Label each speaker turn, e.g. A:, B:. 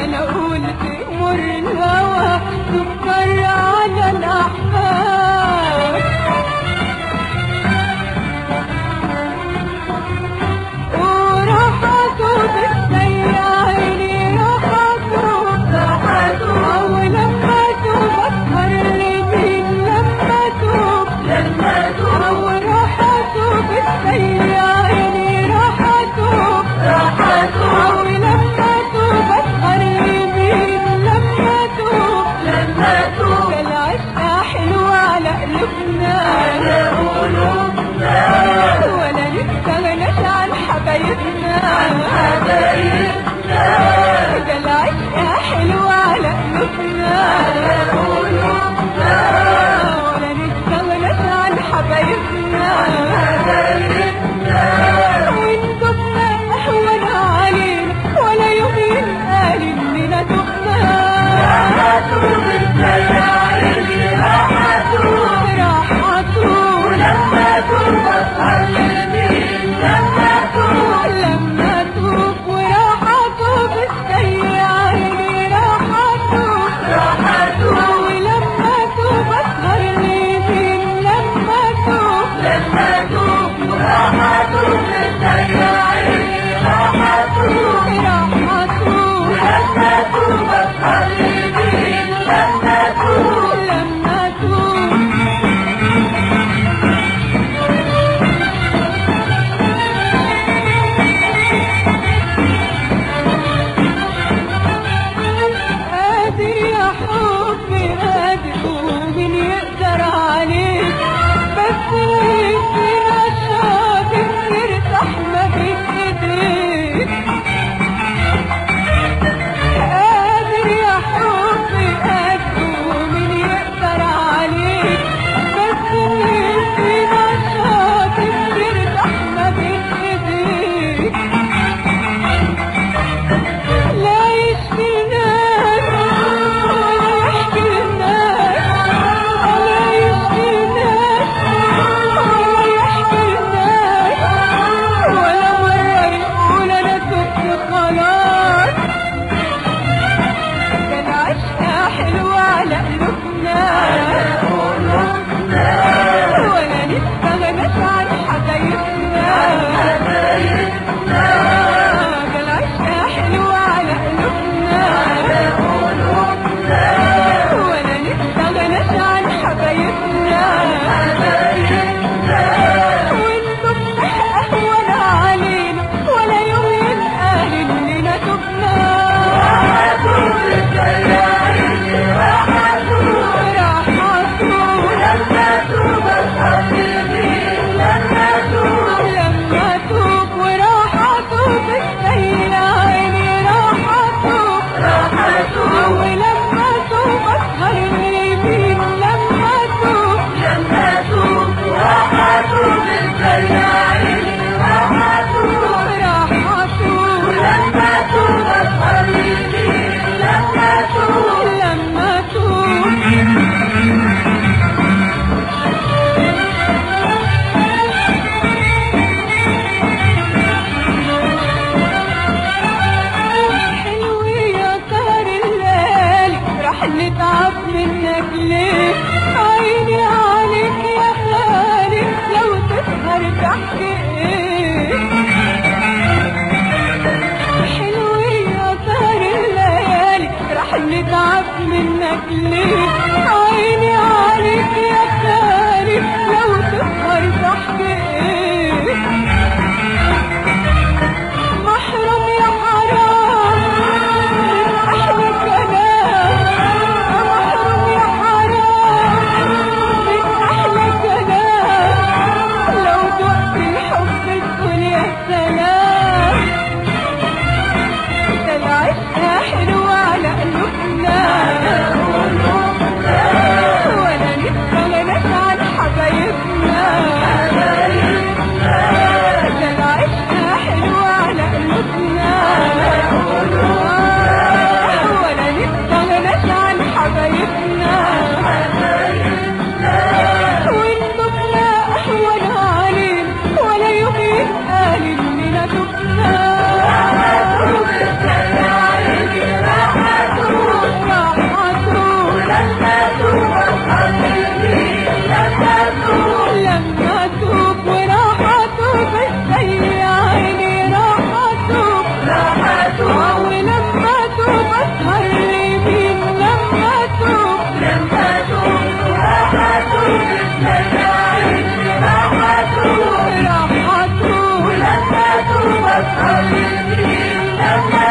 A: انا قلت مر الهوى سكر على الاحباب وراحته بالسيارين راحته راحته ولمته بسهر لمين لمته لمته وراحته بالسيارين راحته راحته ولمته بسهر لمين لمته لمته العشقة حلوة على قلوبنا ولا نستغناش عن حبايبنا ده العشقة حلوة على قلوبنا ولا نستغناش عن حبايبنا وندبنا أهون علينا ولا يوم ينقال إننا تبنا راحته لما توب وراحته بالسيارين راحته ولما توب أسهر لمين لما توب راحته لما توب قادر يا حبي قادر ومين يقدر عليك بس فينا الشاطر نرتاح ما بين ايديك قادر يا حبي قادر ومين يقدر عليك بس فينا الشاطر نرتاح ما بين ايديك لا يشفي الناس ولا يحكي الناس لا يشفي الناس ولا يحكي الناس ولا مرة يقول أنا تبت خلاص ده العشقة حلوة على قلوبنا ولا نستغناش عن حبايبنا ده العشقة حلوة على قلوبنا ولا نستغناش عن حبايبنا ونتبح أهون علينا ولا يوم ينقال إننا تبنا لما توب وراحته بالسيارين راحته ولما توب أسهر لمين لما توب راحته لما توب حلو يا سهر الليالي راح نتعب منك ليه عيني عليك يا خالي لو تسهر تحكي ايه حلو يا سهر الليالي راح نتعب منك ليه عيني عليك يا خالي لو تسهر تحكي ايه محرم يا حرام من أحلى كلام محرم يا حرام من أحلى كلام لو دقت الحب تقول يا سلام ده العشقة حلوة على قلوبنا ولا نستغناش عن حبايبنا يا